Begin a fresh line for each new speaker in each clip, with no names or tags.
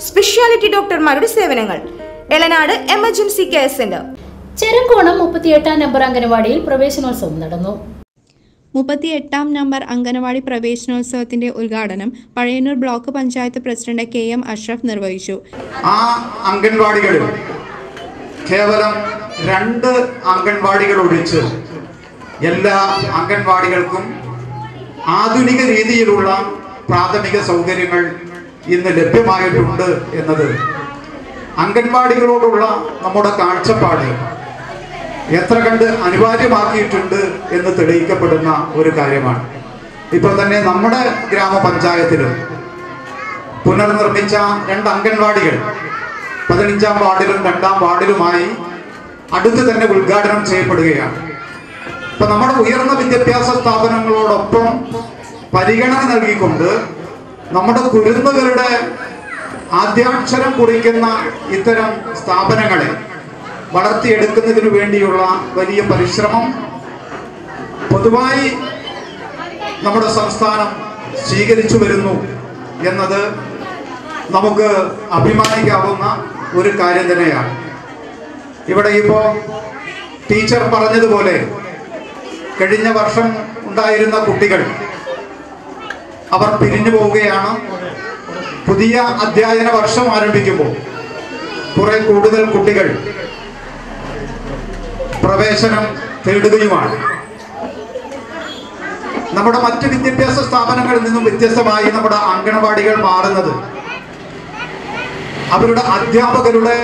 speciality ഡോക്ടർമാരുടെ സേവനങ്ങൾ Elanad emergency care centre
Cherankonam മുപ്പത്തിയെട്ടാം നമ്പർ അംഗനവാടിയിൽ പ്രവേശനോത്സവം നടന്നു
മുപ്പത്തിയെട്ടാം നമ്പർ അംഗനവാടി പ്രവേശനോത്സവത്തിന്റെ ഉദ്ഘാടനം Pazhayannur block panchayat president K M Ashraf നിർവഹിച്ചു
ആ അംഗൻവാടികളിൽ കേവലം രണ്ട് അംഗൻവാടികൾ ഒഴിച്ച് എല്ലാ അംഗൻവാടികൾക്കും ആധുനിക രീതിയിലുള്ള പ്രാഥമിക സൗകര്യങ്ങൾ ഇന്ന് ലഭ്യമായിട്ടുണ്ട് എന്നത് അംഗൻവാടികളോടുള്ള നമ്മുടെ കാഴ്ചപ്പാട് എത്ര കണ്ട് അനിവാര്യമാക്കിയിട്ടുണ്ട് എന്ന് തെളിയിക്കപ്പെടുന്ന ഒരു കാര്യമാണ് ഇപ്പോൾ തന്നെ നമ്മുടെ ഗ്രാമപഞ്ചായത്തിലും പുനർനിർമ്മിച്ച രണ്ട് അംഗൻവാടികൾ പതിനഞ്ചാം വാർഡിലും രണ്ടാം വാർഡിലുമായി അടുത്ത് തന്നെ ഉദ്ഘാടനം ചെയ്യപ്പെടുകയാണ് ഇപ്പൊ നമ്മുടെ ഉയർന്ന വിദ്യാഭ്യാസ സ്ഥാപനങ്ങളോടൊപ്പം പരിഗണന നൽകിക്കൊണ്ട് നമ്മുടെ കുരുന്നുകളുടെ ആദ്യാക്ഷരം കുറിക്കുന്ന ഇത്തരം സ്ഥാപനങ്ങളെ വളർത്തിയെടുക്കുന്നതിന് വേണ്ടിയുള്ള വലിയ പരിശ്രമം പൊതുവായി നമ്മുടെ സംസ്ഥാനം സ്വീകരിച്ചു വരുന്നു എന്നത് നമുക്ക് അഭിമാനിക്കാവുന്ന ഒരു കാര്യം തന്നെയാണ് ഇവിടെ ഇപ്പോൾ ടീച്ചർ പറഞ്ഞതുപോലെ കഴിഞ്ഞ വർഷം ഉണ്ടായിരുന്ന കുട്ടികൾ അവർ പിരിഞ്ഞു പോവുകയാണ് പുതിയ അധ്യയന വർഷം ആരംഭിക്കുമ്പോൾ കുറെ കൂടുതൽ കുട്ടികൾ പ്രവേശനം തേടുകയുമാണ് നമ്മുടെ മറ്റ് വിദ്യാഭ്യാസ സ്ഥാപനങ്ങളിൽ നിന്നും വ്യത്യസ്തമായി നമ്മുടെ അങ്കണവാടികൾ മാറുന്നത് അവരുടെ അധ്യാപകരുടെ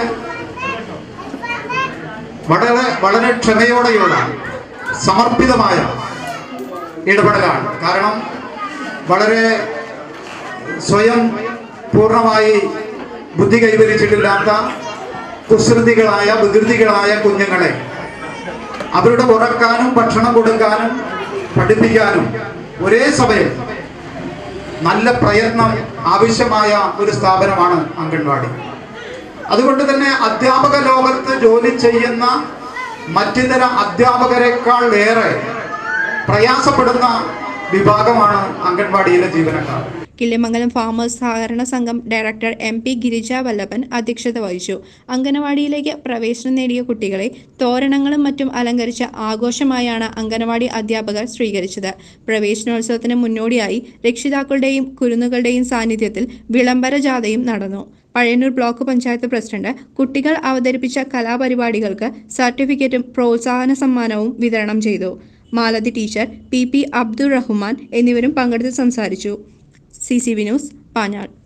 വളരെ വളരെ ക്ഷമയോടെയുള്ള സമർപ്പിതമായ ഇടപെടലാണ് കാരണം വളരെ സ്വയം പൂർണ്ണമായി ബുദ്ധി കൈവരിച്ചിട്ടില്ലാത്ത കുസൃതികളായ വികൃതികളായ കുഞ്ഞുങ്ങളെ അവരുടെ ഉറക്കാനും ഭക്ഷണം കൊടുക്കാനും പഠിപ്പിക്കാനും ഒരേ സമയം നല്ല പ്രയത്നം ആവശ്യമായ ഒരു സ്ഥാപനമാണ് അംഗൻവാടി അതുകൊണ്ട് തന്നെ അധ്യാപക ലോകത്ത് ജോലി ചെയ്യുന്ന മറ്റിതര അധ്യാപകരെക്കാൾ ഏറെ പ്രയാസപ്പെടുന്ന വിഭാഗമാണ് അംഗൻവാടിയിലെ ജീവനക്കാർ
കിള്ളിമംഗലം ഫാമേഴ്സ് സഹകരണ സംഘം director M P Girija Vallabhan അധ്യക്ഷത വഹിച്ചു അംഗനവാടിയിലേക്ക് പ്രവേശനം നേടിയ കുട്ടികളെ തോരണങ്ങളും മറ്റും അലങ്കരിച്ച ആഘോഷമായാണ് അംഗനവാടി അധ്യാപകർ സ്വീകരിച്ചത് പ്രവേശനോത്സവത്തിന് മുന്നോടിയായി രക്ഷിതാക്കളുടെയും കുരുന്നുകളുടെയും സാന്നിധ്യത്തിൽ വിളംബര ജാഥയും നടന്നു പഴയന്നൂർ ബ്ലോക്ക് പഞ്ചായത്ത് പ്രസിഡന്റ് കുട്ടികൾ അവതരിപ്പിച്ച കലാപരിപാടികൾക്ക് സർട്ടിഫിക്കറ്റും പ്രോത്സാഹന സമ്മാനവും വിതരണം ചെയ്തു Malathi teacher P P Abdul Rahman എന്നിവരും പങ്കെടുത്ത് സംസാരിച്ചു C C V news Panjal